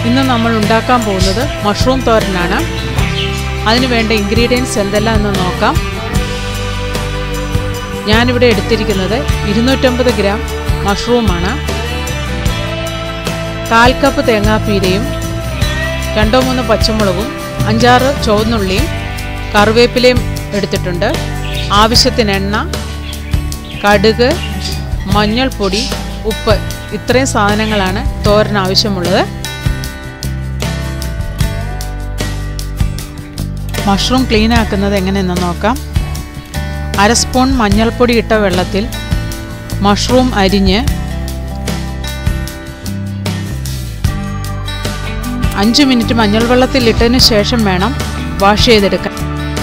ഇന്ന് നമ്മൾ ഉണ്ടാക്കാൻ പോകുന്നത് മഷ്റൂം തോരനാണ് അതിന് വേണ്ട ഇൻഗ്രീഡിയൻസ് എന്തെല്ലാം എന്ന് നോക്കാം ഞാനിവിടെ എടുത്തിരിക്കുന്നത് ഇരുന്നൂറ്റമ്പത് ഗ്രാം മഷ്റൂമാണ് കാൽ കപ്പ് തേങ്ങാപ്പീരയും രണ്ടോ മൂന്നോ പച്ചമുളകും അഞ്ചാറ് ചുവന്നുള്ളിയും കറിവേപ്പിലയും എടുത്തിട്ടുണ്ട് ആവശ്യത്തിന് എണ്ണ കടുക് മഞ്ഞൾപ്പൊടി ഉപ്പ് ഇത്രയും സാധനങ്ങളാണ് തോരൻ ആവശ്യമുള്ളത് മഷ്റൂം ക്ലീൻ ആക്കുന്നത് എങ്ങനെയെന്ന് നോക്കാം അര സ്പൂൺ മഞ്ഞൾപ്പൊടി ഇട്ട വെള്ളത്തിൽ മഷ്റൂം അരിഞ്ഞ് അഞ്ച് മിനിറ്റ് മഞ്ഞൾ വെള്ളത്തിൽ ഇട്ടതിന് ശേഷം വേണം വാഷ് ചെയ്തെടുക്കാൻ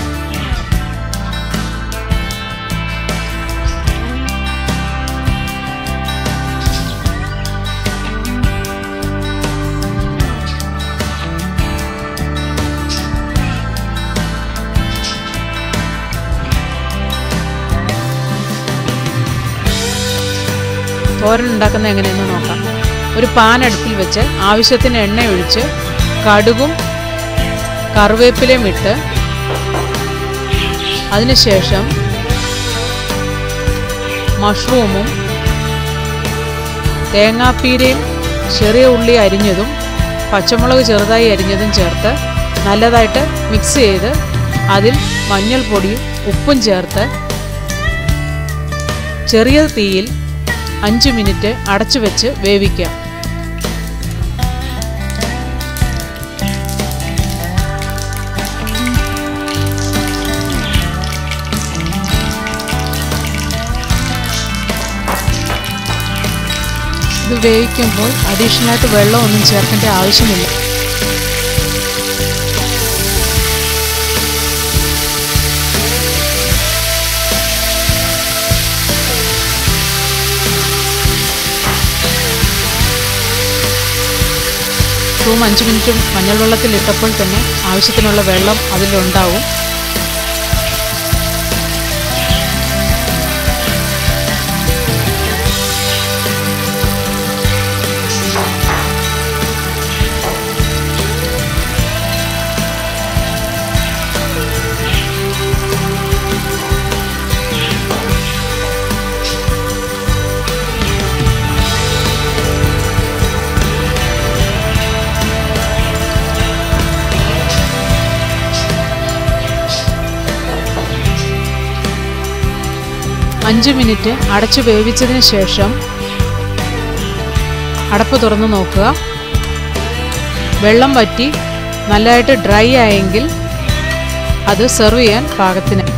തോരൻ ഉണ്ടാക്കുന്നത് എങ്ങനെയെന്ന് നോക്കാം ഒരു പാൻ അടുപ്പിൽ വെച്ച് ആവശ്യത്തിന് എണ്ണ ഒഴിച്ച് കടുകും കറിവേപ്പിലയും ഇട്ട് അതിനുശേഷം മഷ്റൂമും തേങ്ങാപ്പീരയും ചെറിയ ഉള്ളി അരിഞ്ഞതും പച്ചമുളക് ചെറുതായി അരിഞ്ഞതും ചേർത്ത് നല്ലതായിട്ട് മിക്സ് ചെയ്ത് അതിൽ മഞ്ഞൾപ്പൊടിയും ഉപ്പും ചേർത്ത് ചെറിയ തീയിൽ അഞ്ച് മിനിറ്റ് അടച്ചു വെച്ച് വേവിക്കാം ഇത് വേവിക്കുമ്പോൾ അഡീഷണലായിട്ട് വെള്ളമൊന്നും ചേർക്കേണ്ട ആവശ്യമില്ല മഷ്റൂം അഞ്ച് മിനിറ്റ് മഞ്ഞൾ വെള്ളത്തിൽ ഇട്ടപ്പോൾ തന്നെ ആവശ്യത്തിനുള്ള വെള്ളം അതിലുണ്ടാവും അഞ്ച് മിനിറ്റ് അടച്ചു വേവിച്ചതിന് ശേഷം അടപ്പ് തുറന്ന് നോക്കുക വെള്ളം വറ്റി നല്ലതായിട്ട് ഡ്രൈ ആയെങ്കിൽ അത് സെർവ് ചെയ്യാൻ പാകത്തിന്